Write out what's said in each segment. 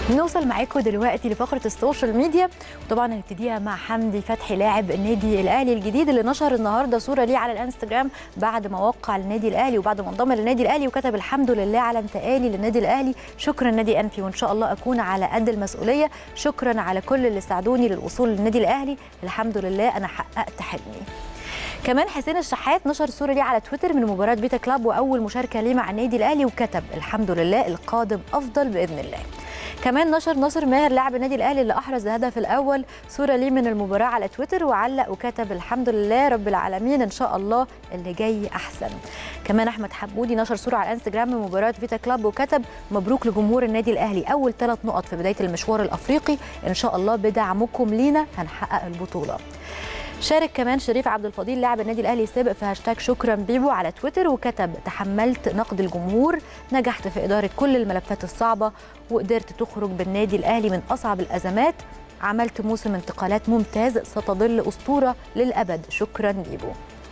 بنوصل معاكم دلوقتي لفقره السوشيال ميديا وطبعا هنبتديها مع حمدي فتحي لاعب النادي الاهلي الجديد اللي نشر النهارده صوره ليه على الانستجرام بعد ما وقع للنادي الاهلي وبعد ما انضم للنادي الاهلي وكتب الحمد لله على انتقالي للنادي الاهلي شكرا نادي انفي وان شاء الله اكون على قد المسؤوليه شكرا على كل اللي ساعدوني للوصول للنادي الاهلي الحمد لله انا حققت حلمي كمان حسين الشحات نشر صوره ليه على تويتر من مباراه فيتا كلاب واول مشاركه ليه مع النادي الاهلي وكتب الحمد لله القادم افضل باذن الله كمان نشر ناصر ماهر لاعب النادي الاهلي اللي احرز الهدف الاول صوره ليه من المباراه على تويتر وعلق وكتب الحمد لله رب العالمين ان شاء الله اللي جاي احسن كمان احمد حمودي نشر صوره على الانستجرام من مباراه فيتا كلاب وكتب مبروك لجمهور النادي الاهلي اول ثلاث نقط في بدايه المشوار الافريقي ان شاء الله بدعمكم لينا هنحقق البطوله شارك كمان شريف عبد الفضيل لاعب النادي الاهلي السابق في هاشتاج شكرا بيبو على تويتر وكتب تحملت نقد الجمهور نجحت في اداره كل الملفات الصعبه وقدرت تخرج بالنادي الاهلي من اصعب الازمات عملت موسم انتقالات ممتاز ستظل اسطوره للابد شكرا بيبو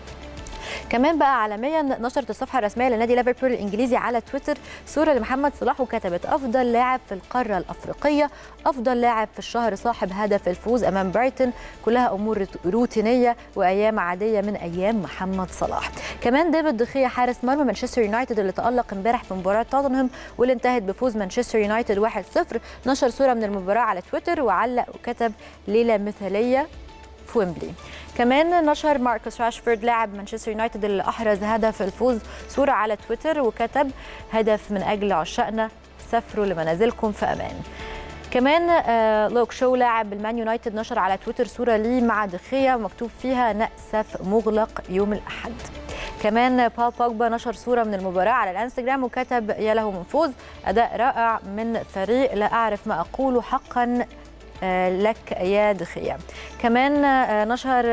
كمان بقى عالميا نشرت الصفحه الرسميه لنادي ليفربول الانجليزي على تويتر صوره لمحمد صلاح وكتبت افضل لاعب في القاره الافريقيه افضل لاعب في الشهر صاحب هدف الفوز امام برايتون كلها امور روتينيه وايام عاديه من ايام محمد صلاح كمان ديفيد دخيا حارس مرمى مانشستر يونايتد اللي تالق امبارح في مباراه توتنهام واللي انتهت بفوز مانشستر يونايتد 1-0 نشر صوره من المباراه على تويتر وعلق وكتب ليله مثاليه في ويمبلي كمان نشر ماركوس راشفورد لاعب مانشستر يونايتد اللي احرز هدف الفوز صوره على تويتر وكتب هدف من اجل عشاقنا سافروا لمنازلكم في امان كمان آه لوك شو لاعب المان يونايتد نشر على تويتر صوره ليه مع دخيه مكتوب فيها نأسف مغلق يوم الاحد كمان بال بوجبا نشر صوره من المباراه على الانستجرام وكتب يا له من فوز اداء رائع من فريق لا اعرف ما اقوله حقا لك يا دخيا كمان نشر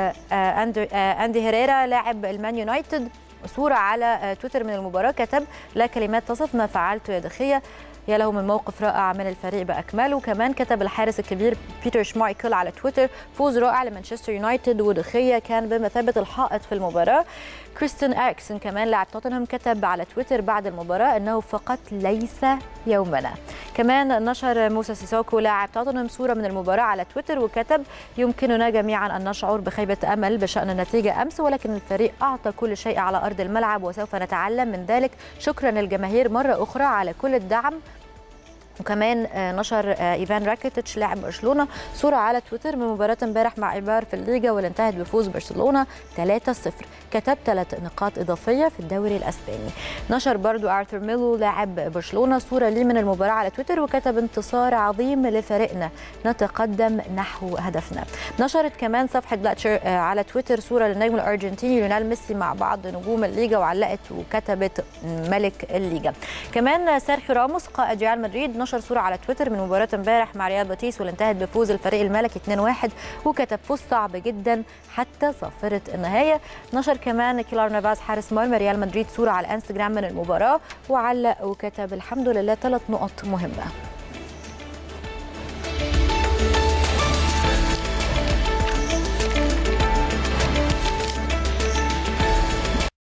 اندي هيريرا لاعب المان يونايتد صوره على تويتر من المباراه كتب لا كلمات تصف ما فعلته يا دخيا يا له من موقف رائع من الفريق باكمله كمان كتب الحارس الكبير بيتر شمايكل على تويتر فوز رائع لمانشستر يونايتد ودخيا كان بمثابه الحائط في المباراه كريستين اريكسون كمان لاعب توتنهام كتب على تويتر بعد المباراه انه فقط ليس يومنا كمان نشر موسى سيسوكو لاعب توتنهام صوره من المباراه على تويتر وكتب يمكننا جميعا ان نشعر بخيبه امل بشان النتيجه امس ولكن الفريق اعطى كل شيء على ارض الملعب وسوف نتعلم من ذلك شكرا للجماهير مره اخرى على كل الدعم وكمان نشر ايفان راكيتيتش لاعب برشلونه صوره على تويتر من مباراه امبارح مع ايبار في الليجا واللي انتهت بفوز برشلونه 3-0 كتب ثلاث نقاط اضافيه في الدوري الاسباني نشر برضو ارثر ميلو لاعب برشلونه صوره ليه من المباراه على تويتر وكتب انتصار عظيم لفريقنا نتقدم نحو هدفنا نشرت كمان صفحه بلاتشر على تويتر صوره للنجم الارجنتيني ليونيل ميسي مع بعض نجوم الليجا وعلقت وكتبت ملك الليجا كمان سيرخيو راموس قائد ريال مدريد نشر صوره على تويتر من مباراه امبارح مع ريال باتيس واللي انتهت بفوز الفريق الملكي 2-1 وكتب فوز صعب جدا حتى صافره النهايه نشر كمان كيلار نافاس حارس مرمى ريال مدريد صوره على الانستجرام من المباراه وعلق وكتب الحمد لله ثلاث نقط مهمه